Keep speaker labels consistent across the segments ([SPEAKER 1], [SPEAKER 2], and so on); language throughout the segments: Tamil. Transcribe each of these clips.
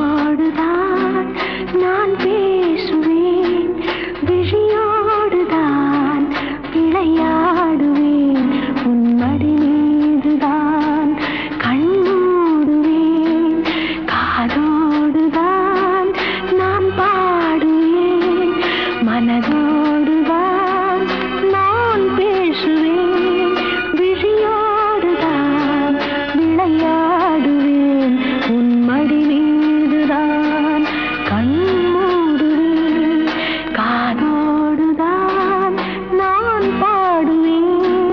[SPEAKER 1] கண்ணோடுதான் நான் பேசுவேன் விழியோடுதான் விளையாடுவேன் உன் மடி மீதுதான் கண்ணூடுவேன் காதோடுதான் நான் பாடுவேன் மனதோடுதான் நான் பேசுவேன் விழியோடுதான் விளையாடுவேன் உன் மடி மீதுதான் கண்மூடுவேன் காதோடுதான் நான் பாடுவேன்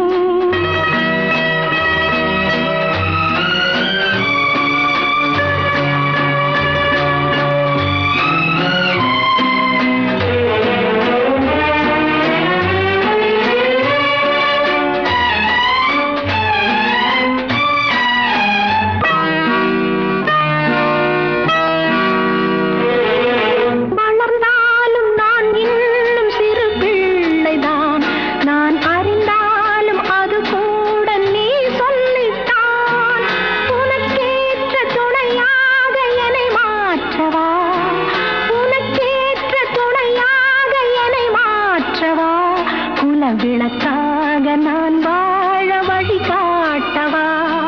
[SPEAKER 1] வளர்ந்தாலும் நான் இன்னும் சிறு பிள்ளைதான் நான் அறிந்தாலும் அது கூட நீ சொல்லித்தான் உனக்கேற்ற துணையாக என்னை மாற்றவா உனக்கேற்ற துணையாக என்னை மாற்றவா குல விளக்காக நான் வாழ வழி காட்டவா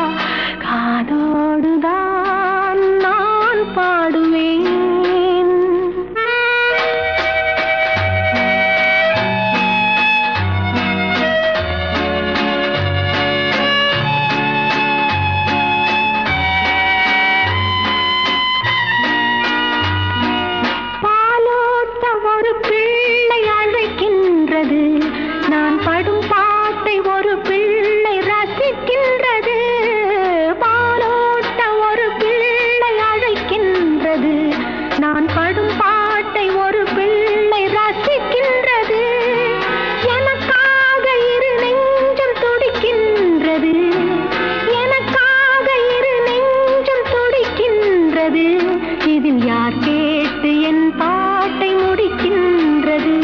[SPEAKER 1] காதோடுதான் நான் பாடுவேன் பாலோட்ட ஒரு பிள்ளை அழைக்கின்றது நான் படும் பாட்டை ஒரு பிள்ளை ரசிக்கின்றது பாலோட்ட ஒரு பிள்ளை அழைக்கின்றது நான் படும் பாட்டை ஒரு பிள்ளை ரசிக்கின்றது எனக்காக இரு நெஞ்சம் துடிக்கின்றது எனக்காக இரு நெஞ்சம் துடிக்கின்றது இதில் யார் கேட்டு என் பாட்டை முடிக்கின்றது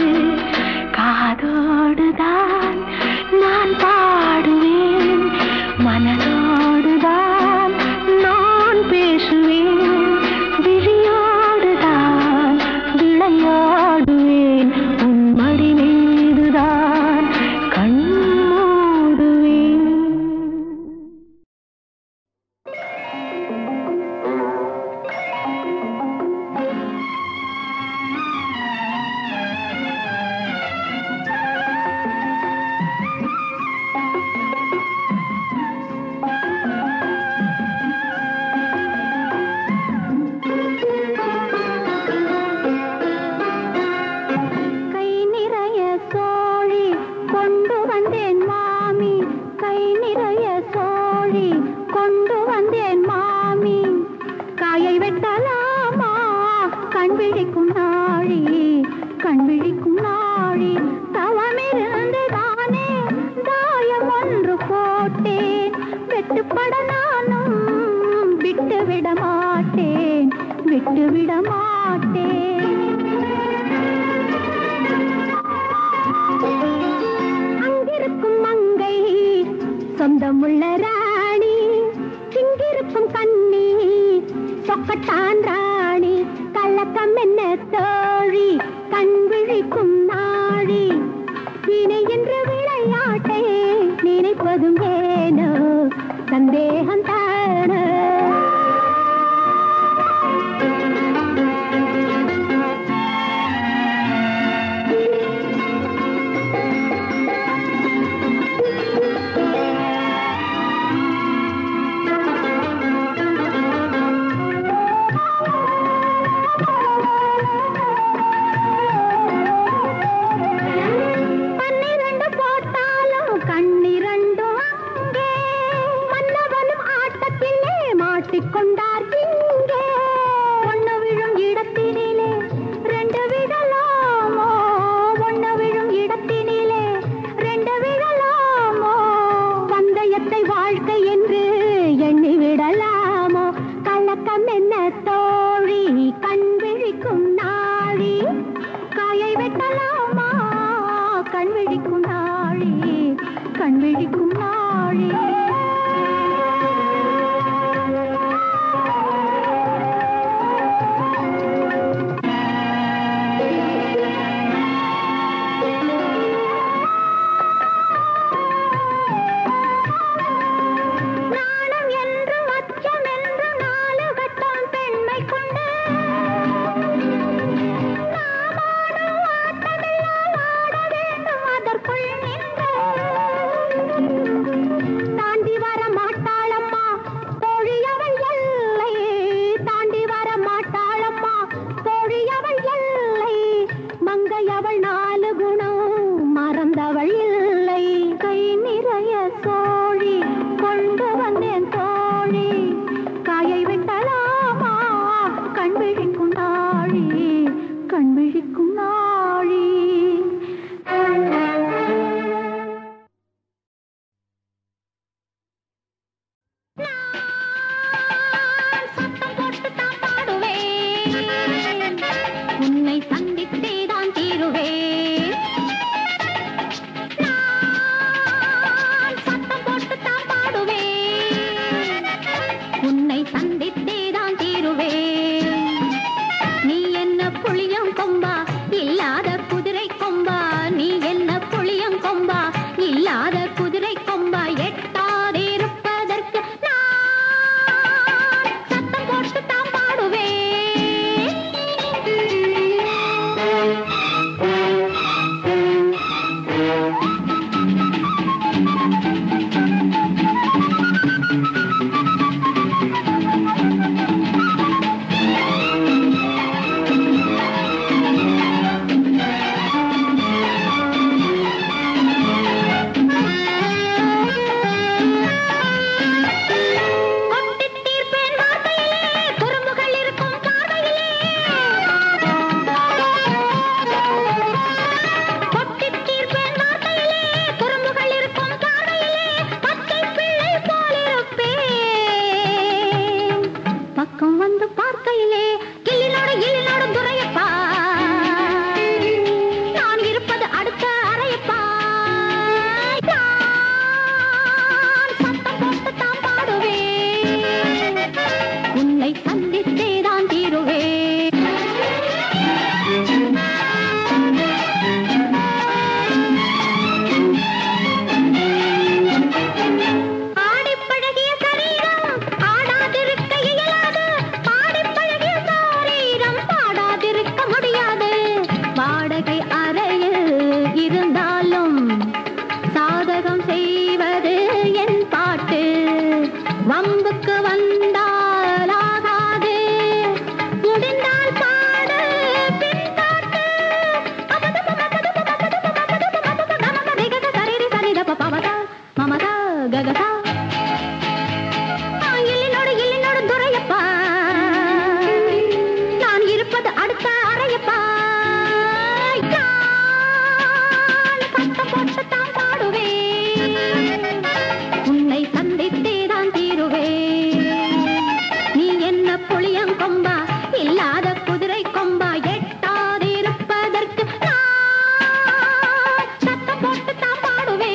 [SPEAKER 1] காதோடுதான் நான் பாடுவேன் மனதோடுதான் நான் பேசுவேன் விழியோடுதான் விளையாடுவேன் உன் மடி மீதுதான் கண் மூடுவேன் கை நிறைய சோழி கொண்டு வந்தேன் மாமி கை நிறைய சோழி கொண்டு வந்தேன் மாமி காயை வெட்டலாமா கண் விழிக்கும் நாழி கண் விழிக்கும் நாழி தவமிருந்து தானே தாயம் ஒன்று போட்டேன் வெட்டுப்பட நானும் விட்டு விட மாட்டேன் விட்டு விட மாட்டேன் அங்கிருக்கும் மங்கை சொந்தமுள்ள ராணி இங்கிருக்கும் கண்ணி சொக்கட்டான் ராணி கலக்கம் என்ன தோழி கண் விழிக்கும் நாழி வினை என்ற விளையாட்டை நினைப்பதும் ஏனோ சந்தேகம் தானோ பன்னிரண்டு போட்டாலும் கண்ணிரண்டும் அங்கே மன்னவனும் உன்னை சந்தித்தே தான் தீருவேன் நான் சத்தம் போட்டு தான் பாடுவேன் உன்னை சந்தித்தே தான் தீருவேன் நீ என்ன புளியம் கொம்பா இல்லாத குதிரை கொம்பா நீ என்ன புளியம் கொம்பா இல்லாத குதிரை கொம்பா எட்டாதிருப்பதற்கு நான் சத்தம் போட்டு தான் பாடுவேன் கொட்டித் தீர்ப்பேன் வார்த்தையிலே, குறும்புகள் இருக்கும் பார்வையிலே. கொட்டித் தீர்ப்பேன் வார்த்தையிலே, குறும்புகள் இருக்கும் பார்வையிலே. பச்சைப் பிள்ளை போலிருப்பேன். பக்கம் வந்து பார்க்கையிலே கிள்ளினோடு இல்லினோடு துரையப்பா நான் இருப்பது அடுத்த அறையப்பா நான் சத்தம் போட்டு தான் பாடுவேன் உன்னை சந்தித்தே தான் தீருவேன் ஆடிப் பழகிய சரீரம் ஆடாதிருக்க இயலாது பாடிப் பழகிய சரீரம் பாடாதிருக்க முடியாது வாடகை அறையில் இருந்தாலும் சாதகம் செய்வது என் பாட்டு வம்புக்கு வந்தால் ஆகாது முடிந்தால் பாடு பின் காட்டு மமதா ககதா இல்லினோடு இல்லினோடு துரையப்பா நான் இருப்பது அடுத்த அறையப்பா நான் சத்தம் போட்டு தான் பாடுவேன் உன்னை சந்தித்தே தான் தீருவேன் நீ என்ன புளியங்கொம்பா இல்லாத குதிரை கொம்பா எட்டாதிருப்பதற்கு நான் சத்தம் போட்டு தான் பாடுவேன்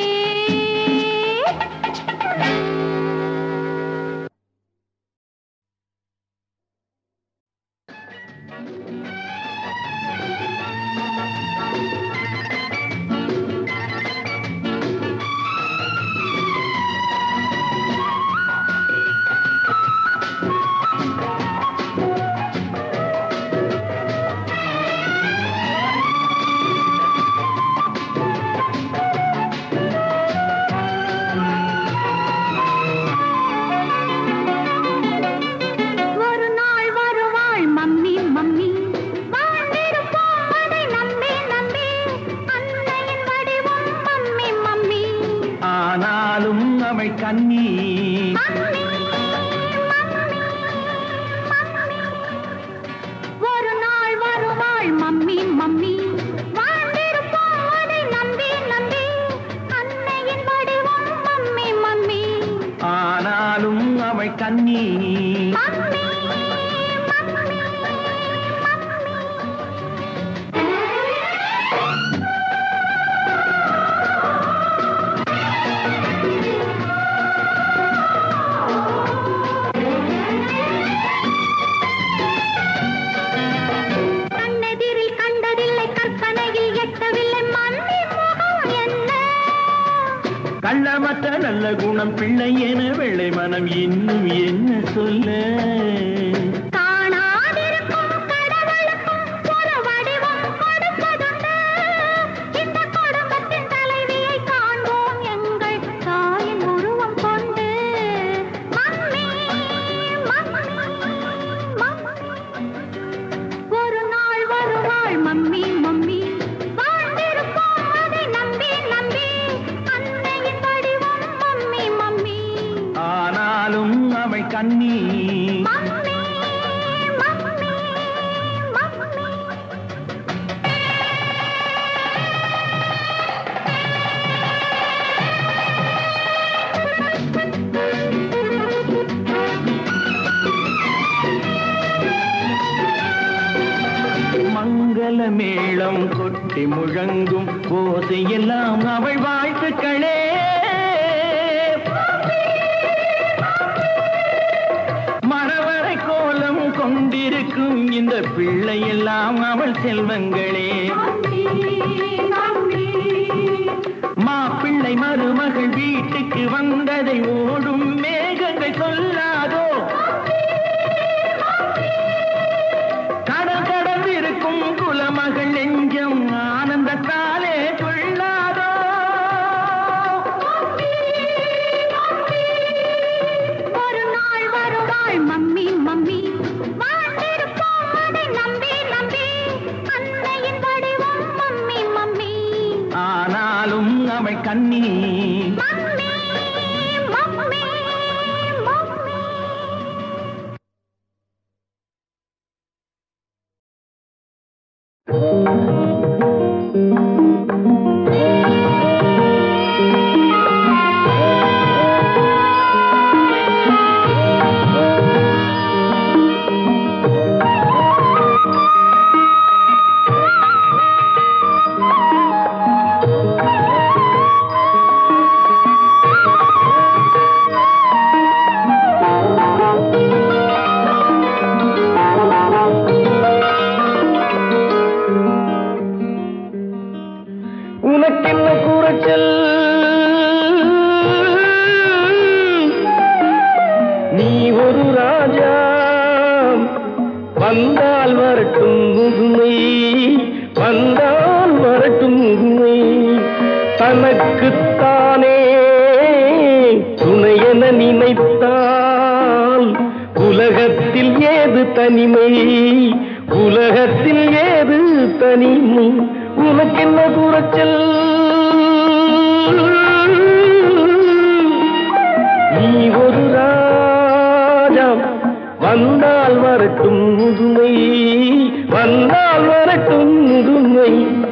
[SPEAKER 1] ஒரு நாள் வருவாள் மம்மி மம்மி வாழ்ந்திருப்போம் அதை நம்பி நம்பி அன்னையின் வடிவம் மம்மி மம்மி
[SPEAKER 2] ஆனாலும் அவள் கண்ணி
[SPEAKER 1] மம்மி மம்மி மம்மி ஒரு நாள் வருவாள் மம்மி மம்மி வாழ்ந்திருப்போம் அதை நம்பி நம்பி அன்னையின் வடிவம் மம்மி மம்மி
[SPEAKER 2] ஆனாலும் அவள் கண்ணி
[SPEAKER 1] மம்மி மம்மி கண்ணெதிரில் கண்டதில்லை கற்பனையில் எட்டவில்லை மம்மி முகம் என்ன
[SPEAKER 2] கள்ளமற்ற நல்ல குணம் பிள்ளை என வெள்ளை மனம் இன்னும் என்ன சொல்ல
[SPEAKER 1] காணாதிருக்கும் கடவுளுக்கும் ஒரு வடிவம் கொடுப்பதுண்டு இந்த குடும்பத்தின் தலைவியை காண்போம் எங்கள் தாயின் உருவம் கொண்டு மம்மி மம்மி மம்மி ஒரு நாள் வருவாள் மம்மி மம்மி வாழ்ந்திருப்போம் அதை நம்பி நம்பி அன்னையின் வடிவம் மம்மி மம்மி
[SPEAKER 2] ஆனாலும் அவள் கண்ணி
[SPEAKER 1] மம்மி
[SPEAKER 2] மங்கள மேளம் கொட்டி முழங்கும் ஓசையெல்லாம் அவள் வாழ்த்துக்களே மரவரை கோலம் கொண்டிருக்கும் இந்த பிள்ளையெல்லாம் அவள் செல்வங்களே மாப்பிள்ளை மருமகள் வீட்டுக்கு வந்ததை ஓடும் மேகங்கள் சொல்லாதோ கடல் கடந்திருக்கும் குலமகள் நெஞ்சம் ஆனந்தத்தாலே கொள்ளாதோ
[SPEAKER 1] ஒரு நாள் வருவாள் மம்மி மம்மி வாழ்ந்திருப்போம் அதை நம்பி நம்பி அன்னையின் வடிவம் மம்மி மம்மி
[SPEAKER 2] ஆனாலும் அவள் கண்ணி
[SPEAKER 1] மம்மி மம்மி மம்மி
[SPEAKER 2] உனக்கென்ன கூறச்சல் நீ ஒரு ராஜா வந்தால் வரட்டும் முதுமை வந்தால் வரட்டும் முதுமை தனக்குத்தானே துணையென நினைத்தால் உலகத்தில் ஏது தனிமை உலகத்தில் ஏது தனிமை உனக்கென்ன கூறச்சல் நீ ஒரு ராஜா வந்தால் வரட்டும் முதுமை வந்தால் வரட்டும் முதுமை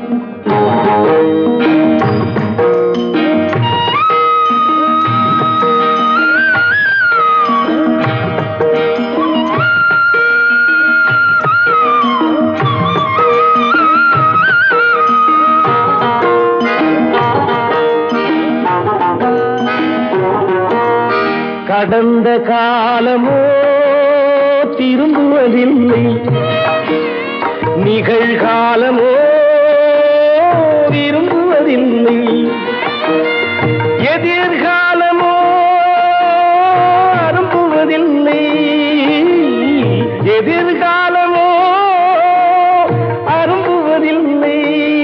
[SPEAKER 2] கடந்த காலமோ திரும்புவதில்லை நிகழ்காலமோ விரும்புவதில்லை எதிர்காலமோ அரும்புவதில்லை எதிர்காலமோ அரும்புவதில்லை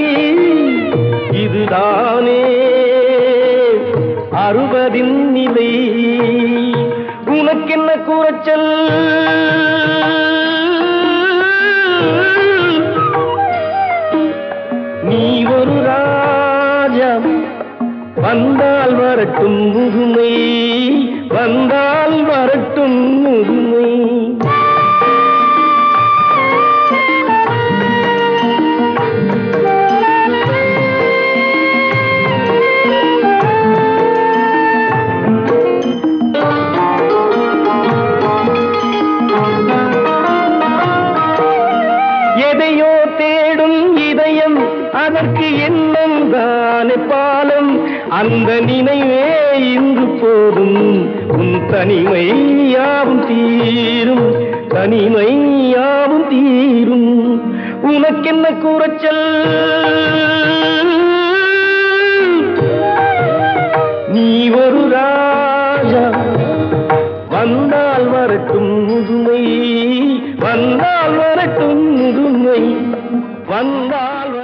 [SPEAKER 2] இதுதானே அறுபதின் நிலை உனக்கென்ன கூறச்சல் நீ ஒரு ராஜா வந்தால் வரட்டும் முதுமை வந்தால் வரட்டும் முதுமை எதையோ தேடும் இதயம் அதற்கு எண்ணம் தானே பாலம் அந்த நினைவே இன்று போதும் உன் தனிமை யாவும் தீரும் தனிமை யாவும் தீரும் உனக்கென்ன கூறச்சல் நீ ஒரு ராஜா வந்தால் வரட்டும் முதுமை வந்தால் வரட்டும் முதுமை வந்தால்